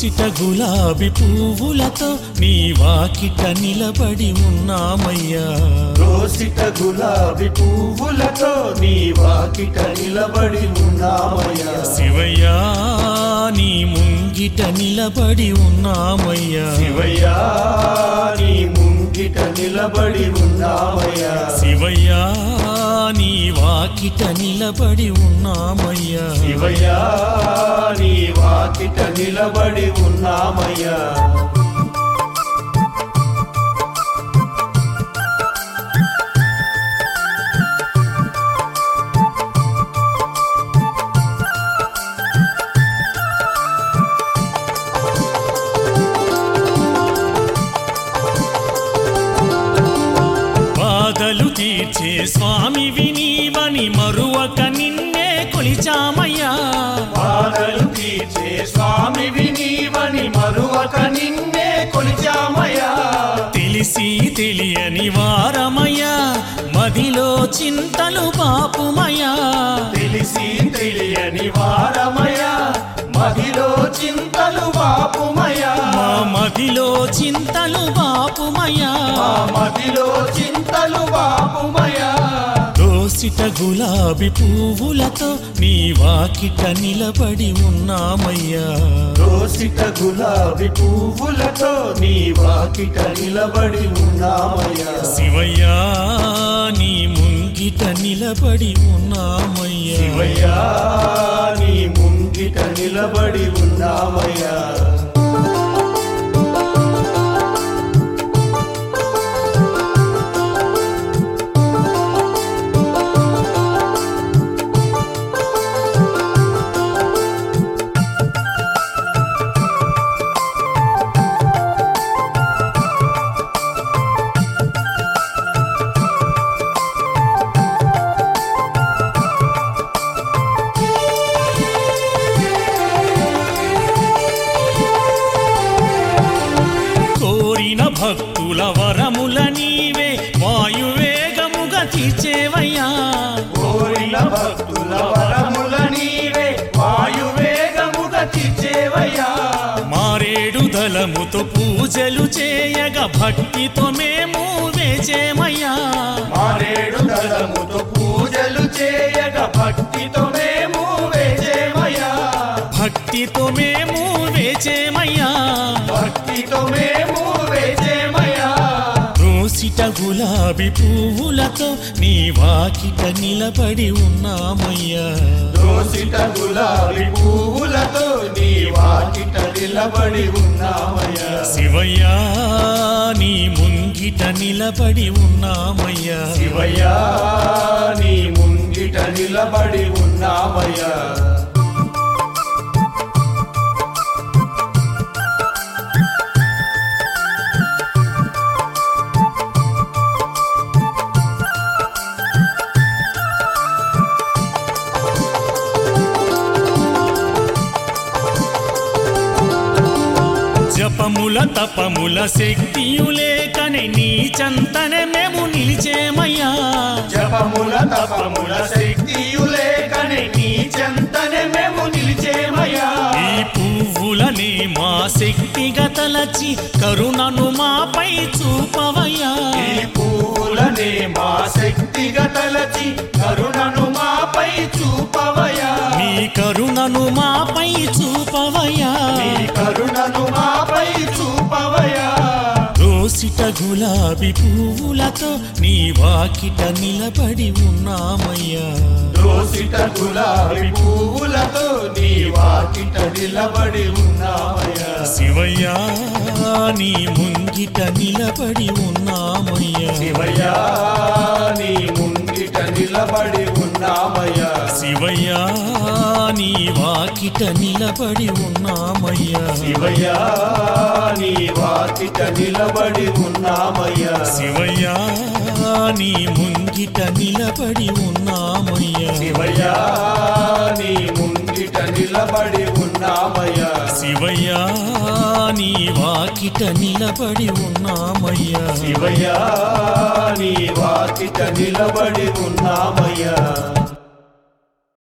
దోసిట గులాబీ పువ్వులతో నీ వాకిట నిలబడి ఉన్నామయ్యా రోసిట గులాబీ పువ్వులతో నీ వాకిట నిలబడి ఉన్నామయ్యా శివయ్యా నీ ముంగిట నిలబడి ఉన్నామయ్యా శివయ్యా నీ ముంగిట నిలబడి ఉన్నామయ్యా శివయ్యా నీ వాకిట నిలబడి ఉన్నామయ్యా శివయ్యా నీ వాకిట నిలబడి ఉన్నామయ్యా బాధలు తీర్చే స్వామి వినీవని మరువక నిన్నే కొలిచామయ్యా బాధలు తీర్చే స్వామి వినీవని మరువక నిన్నే కొలిచామయ్యా తెలిసి తెలియని వారమయ్యా మదిలో చింతలు పాపుమయ్యా తెలిసి తెలియని వారమయ్యా మదిలో చింతలు బాపుమయ్యా మా మదిలో చింతలు పాపుమయ్యా మా మదిలో చింతలు బాపుమయ్యా దోసిట గులాబీ పువ్వులతో నీ వాకిట నిలబడి ఉన్నామయ్యా రోసిట గులాబీ పువ్వులతో నీ వాకిట నిలబడి ఉన్నామయ్యా శివయ్యా నీ ముంగిట నిలబడి ఉన్నామయ్యా శివయ్యా నీ ముంగిట నిలబడి ఉన్నామయ్యా కోరిన భక్తుల వరముల నీవే వాయువేగముగా తీర్చేవయ్యా కోరిన భక్తుల వరముల నీవే వాయువేగముగా తీర్చేవయ్యా మారేడు దళముతో పూజలు చేయగా భక్తితో మేము వేచేమయ్యా మారేడు దళముతో పూజలు చేయగా భక్తితో మేము వేచేమయ్యా భక్తితో మేము వేచేమయ్యా భక్తితో మేము వేచేమయ్యా రోసిట గులాబీ పువ్వులతో నీ వాకిట నిలబడి ఉన్నామయ్యా దోసిట గులాబీ పువ్వులతో నీ వాకిట నిలబడి ఉన్నామయ్యా శివయ్యా నీ ముంగిట నిలబడి ఉన్నామయ్యా శివయ్యా నీ ముంగిట నిలబడి ఉన్నామయ్యా జపముల తపముల శక్తియులేకని నీ చంతనే మేము నిలిచేమయ్యా జపముల తపముల శక్తియులేకని నీ చెంతనే మేము నిలిచేమయ్యా ఈ పువ్వులని మా శక్తిగా తలచి కరుణను మాపై చూపవయ్యా ఈ పూలనే మా శక్తిగా తలచి కరుణను మాపై చూపవయ్యా నీ కరుణను మాపై చూపవయ్యా నీ కరుణను మాపై చూపవయ్యా దోసిట గులాబీ పువ్వులతో నీ వాకిట నిలబడి ఉన్నామయ్యా దోసిట గులాబీ పువ్వులతో నీ వాకిట నిలబడి ఉన్నామయ్యా శివయ్యా నీ ముంగిట నిలబడి ఉన్నామయ్యా శివయ్యా నీ ముంగిట నిలబడి ఉన్నామయ్యా శివయ్యా నీ వాకిట నిలబడి ఉన్నామయ్యా శివయ్యా నీ వాకిట నిలబడి ఉన్నామయ్యా శివయ్యా నీ ముంగిట నిలబడి ఉన్నామయ్యా శివయ్యా నీ ముంగిట నిలబడి ఉన్నామయ్యా శివయ్యా నీ వాకిట నిలబడి ఉన్నామయ్యా శివయ్యా నీ వాకిట నిలబడి ఉన్నామయ్యా